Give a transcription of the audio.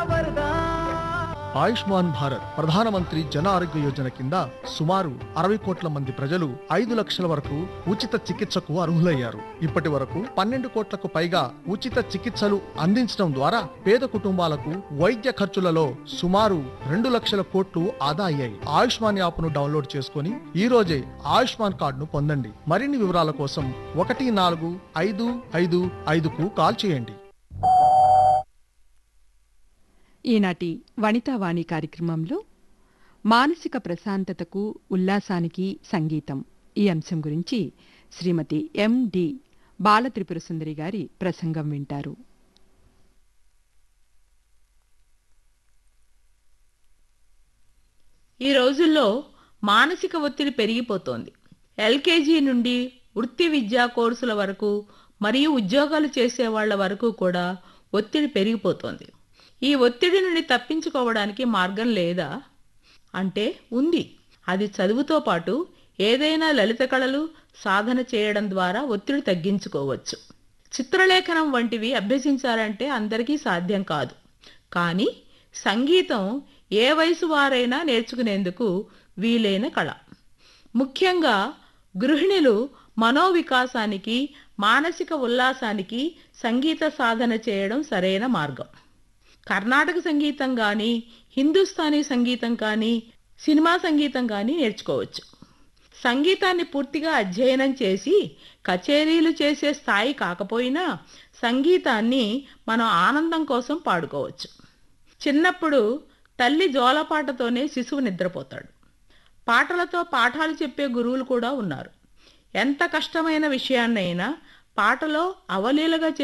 వరదా ఆయుష్మాన్ భారత్ ప్రధానమంత్రి జన ఆరోగ్య యోజన కింద సుమారు అరవై కోట్ల మంది ప్రజలు ఐదు లక్షల వరకు ఉచిత చికిత్సకు అర్హులయ్యారు ఇప్పటి వరకు పన్నెండు కోట్లకు పైగా ఉచిత చికిత్సలు అందించడం ద్వారా పేద కుటుంబాలకు వైద్య ఖర్చులలో సుమారు రెండు లక్షల కోట్లు ఆదా అయ్యాయి ఆయుష్మాన్ యాప్ను డౌన్లోడ్ చేసుకుని ఈ రోజే ఆయుష్మాన్ కార్డును పొందండి మరిన్ని వివరాల కోసం ఒకటి నాలుగు ఐదు ఐదు ఐదుకు కాల్ చేయండి ఈనాటి వనితావాణి కార్యక్రమంలో మానసిక ప్రశాంతతకు ఉల్లాసానికి సంగీతం ఈ అంశం గురించి శ్రీమతి ఎండి బాలత్రిపుర సుందరి గారి ప్రసంగం వింటారు ఈ రోజుల్లో మానసిక ఒత్తిడి పెరిగిపోతోంది ఎల్కేజీ నుండి వృత్తి విద్యా కోర్సుల వరకు మరియు ఉద్యోగాలు చేసే వాళ్ళ వరకు కూడా ఒత్తిడి పెరిగిపోతోంది ఈ ఒత్తిడి నుండి తప్పించుకోవడానికి మార్గం లేదా అంటే ఉంది అది చదువుతో పాటు ఏదైనా లలిత కళలు సాధన చేయడం ద్వారా ఒత్తిడి తగ్గించుకోవచ్చు చిత్రలేఖనం వంటివి అభ్యసించాలంటే అందరికీ సాధ్యం కాదు కానీ సంగీతం ఏ వయసు వారైనా నేర్చుకునేందుకు వీలైన కళ ముఖ్యంగా గృహిణులు మనోవికాసానికి మానసిక ఉల్లాసానికి సంగీత సాధన చేయడం సరైన మార్గం కర్ణాటక సంగీతం కానీ హిందుస్థానీ సంగీతం కానీ సినిమా సంగీతం కానీ నేర్చుకోవచ్చు సంగీతాన్ని పూర్తిగా అధ్యయనం చేసి కచేరీలు చేసే స్థాయి కాకపోయినా సంగీతాన్ని మనం ఆనందం కోసం పాడుకోవచ్చు చిన్నప్పుడు తల్లి జోలపాటతోనే శిశువు నిద్రపోతాడు పాటలతో పాఠాలు చెప్పే గురువులు కూడా ఉన్నారు ఎంత కష్టమైన విషయాన్నైనా పాటలో అవలీలగా చెప్పే